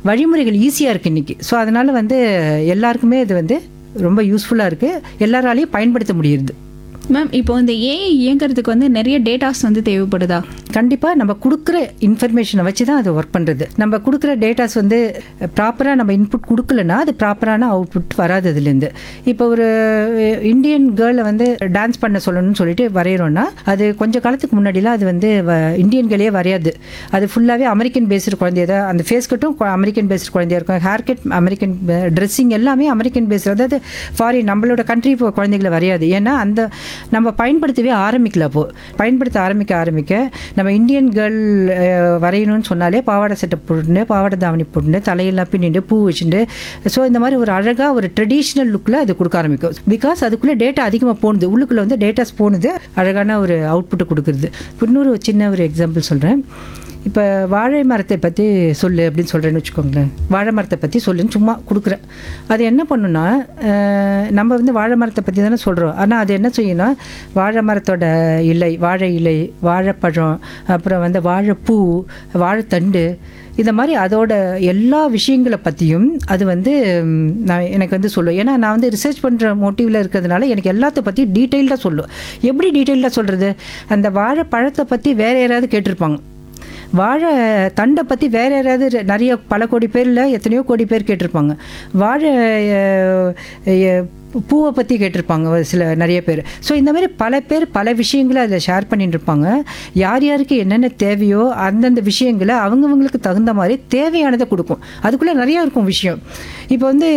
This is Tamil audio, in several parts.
வழிமுறைகள் ஈஸியாக இருக்குது இன்றைக்கி ஸோ அதனால் வந்து எல்லாருக்குமே இது வந்து ரொம்ப யூஸ்ஃபுல்லாக இருக்குது எல்லாராலையும் பயன்படுத்த முடியுது மேம் இப்போ இந்த ஏஐ இயங்குறதுக்கு வந்து நிறைய டேட்டாஸ் வந்து தேவைப்படுதா கண்டிப்பாக நம்ம கொடுக்குற இன்ஃபர்மேஷனை வச்சு தான் அது ஒர்க் பண்ணுறது நம்ம கொடுக்குற டேட்டாஸ் வந்து ப்ராப்பராக நம்ம இன்புட் கொடுக்கலன்னா அது ப்ராப்பரான அவுட்புட் வராது அதுலேருந்து இப்போ ஒரு இந்தியன் கேர்ளை வந்து டான்ஸ் பண்ண சொல்லணும்னு சொல்லிட்டு வரைகிறோன்னா அது கொஞ்சம் காலத்துக்கு முன்னாடிலாம் அது வந்து வ- இந்தியன் கேர்ளே வரையாது அது ஃபுல்லாகவே அமெரிக்கன் பேஸ்டு குழந்தைய தான் அந்த ஃபேஸ் கட்டும் அமெரிக்கன் பேஸ்டு குழந்தையா இருக்கும் ஹேர் கட் அமெரிக்கன் ட்ரெஸ்ஸிங் எல்லாமே அமெரிக்கன் பேஸ்டு அதாவது ஃபாரின் நம்மளோட கண்ட்ரி குழந்தைகளை வரையாது ஏன்னா அந்த நம்ம பயன்படுத்தவே ஆரம்பிக்கல அப்போ பயன்படுத்த ஆரம்பிக்க ஆரம்பிக்க நம்ம இந்தியன் கேர்ள் வரையணும்னு சொன்னாலே பாவாடை சட்டை போட்டுட்டு பாவாடை தாவணி போட்டுட்டு தலையெல்லாம் பின்னிட்டு பூ வச்சுட்டு ஸோ இந்த மாதிரி ஒரு அழகாக ஒரு ட்ரெடிஷ்னல் லுக்கில் அது கொடுக்க ஆரம்பிக்கும் பிகாஸ் அதுக்குள்ளே டேட்டா அதிகமாக போணுது உள்ளுக்குள்ளே வந்து டேட்டாஸ் போணுது அழகான ஒரு அவுட்புட்டை கொடுக்குறது இன்னொரு சின்ன ஒரு எக்ஸாம்பிள் சொல்கிறேன் இப்போ வாழை மரத்தை பற்றி சொல்லு அப்படின்னு சொல்கிறேன்னு வச்சுக்கோங்களேன் வாழை மரத்தை பற்றி சொல்லுன்னு சும்மா கொடுக்குறேன் அது என்ன பண்ணுன்னா அஹ், நம்ம வந்து வாழை மரத்தை பற்றி தானே சொல்கிறோம் ஆனால் அது என்ன செய்யும்னா வாழை மரத்தோட இலை வாழை இலை வாழைப்பழம் அப்புறம் வந்து வாழைப்பூ வாழைத்தண்டு இந்த மாதிரி அதோட எல்லா விஷயங்களை பற்றியும் அது வந்து ம், நான் எனக்கு வந்து சொல்லும் ஏன்னா நான் வந்து ரிசர்ச் பண்ணுற மோட்டிவில் இருக்கிறதுனால எனக்கு எல்லாத்த பற்றி டீட்டெயில்டாக சொல்லும் எப்படி டீட்டெயில்டாக சொல்கிறது அந்த வாழைப்பழத்தை பற்றி வேற யாராவது கேட்டிருப்பாங்க வாழை தண்டை பற்றி வேற யாராவது ரெ- நிறைய பல கோடி பேரில் எத்தனையோ கோடி பேர் கேட்டிருப்பாங்க வாழை அஹ், அஹ், பூவை பற்றி கேட்டிருப்பாங்க ஒரு சில நிறைய பேர் ஸோ இந்த மாதிரி பல பேர் பல விஷயங்களை அதில் ஷேர் பண்ணிட்டு இருப்பாங்க யார் யாருக்கு என்னென்ன தேவையோ அந்தந்த விஷயங்களை அவங்கவங்களுக்கு தகுந்த மாதிரி தேவையானதை கொடுக்கும் அதுக்குள்ளே நிறையா இருக்கும் விஷயம் இப்போ வந்து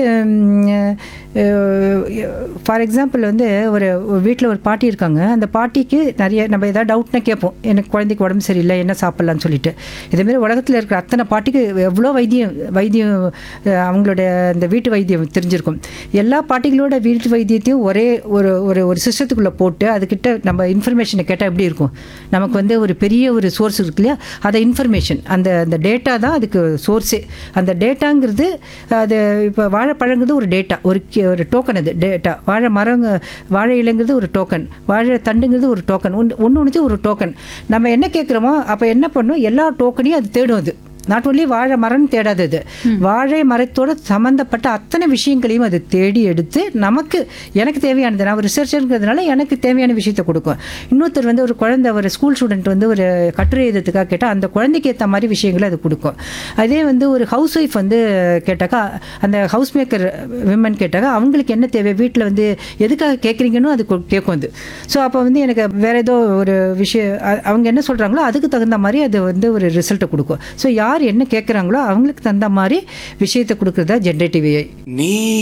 ஃபார் எக்ஸாம்பிள் வந்து ஒரு வீட்டில் ஒரு பாட்டி இருக்காங்க அந்த பாட்டிக்கு நிறைய நம்ம ஏதாவது டவுட்னா கேட்போம் எனக்கு குழந்தைக்கு உடம்பு சரியில்லை என்ன சாப்பிட்லான்னு சொல்லிட்டு இதேமாரி உலகத்தில் இருக்கிற அத்தனை பாட்டிக்கு எவ்வளோ வைத்தியம் வைத்தியம் அஹ், அவங்களோட இந்த வீட்டு வைத்தியம் தெரிஞ்சிருக்கும் எல்லா பாட்டிகளோட வீட்டு வைத்தியத்தையும் ஒரே ஒரு ஒரு ஒரு சிஸ்டத்துக்குள்ளே போட்டு அதுக்கிட்ட நம்ம இன்ஃபர்மேஷனை கேட்டால் எப்படி இருக்கும் நமக்கு வந்து ஒரு பெரிய ஒரு சோர்ஸ் இருக்கு இல்லையா அதை இன்ஃபர்மேஷன் அந்த அந்த டேட்டா தான் அதுக்கு சோர்ஸே அந்த டேட்டாங்கிறது அது இப்போ வாழைப்பழங்கிறது ஒரு டேட்டா ஒரு கி- ஒரு டோக்கன் அது டேட்டா வாழை மரங்க வாழை இலைங்கிறது ஒரு டோக்கன் வாழை தண்டுங்கிறது ஒரு டோக்கன் ஒன்று ஒன்று ஒன்று ஒரு டோக்கன் நம்ம என்ன கேட்குறோமோ அப்போ என்ன பண்ணும் எல்லா டோக்கனையும் அது தேடும் அது நாட் ஒன்லி வாழை மரம்னு தேடாது அது வாழை மரத்தோட சம்மந்தப்பட்ட அத்தனை விஷயங்களையும் அது தேடி எடுத்து நமக்கு எனக்கு தேவையானது நான் ஒரு ரிசர்ச்சருங்கிறதுனால எனக்கு தேவையான விஷயத்தை கொடுக்கும் இன்னொருத்தர் வந்து ஒரு குழந்தை ஒரு ஸ்கூல் ஸ்டூடெண்ட் வந்து ஒரு கட்டுரை எழுதுறதுக்காக கேட்டால் அந்த குழந்தைக்கு ஏற்ற மாதிரி விஷயங்களை அது கொடுக்கும் அதே வந்து ஒரு ஹவுஸ் ஒய்ஃப் வந்து கேட்டாக்கா அந்த ஹவுஸ் மேக்கர் விமன் கேட்டாக்கா அவங்களுக்கு என்ன தேவை வீட்டில் வந்து எதுக்காக கேட்குறீங்கன்னு அது கொ- கேட்கும் அது ஸோ அப்போ வந்து எனக்கு வேற ஏதோ ஒரு விஷயம் அ- அவங்க என்ன சொல்கிறாங்களோ அதுக்கு தகுந்த மாதிரி அது வந்து ஒரு ரிசல்ட்டை கொடுக்கும் ஸோ யார் என்ன கேட்குறாங்களோ அவங்களுக்கு தகுந்த மாதிரி விஷயத்தை கொடுக்குறதா ஜென்ரேட்டிவ் ஏஐ நீ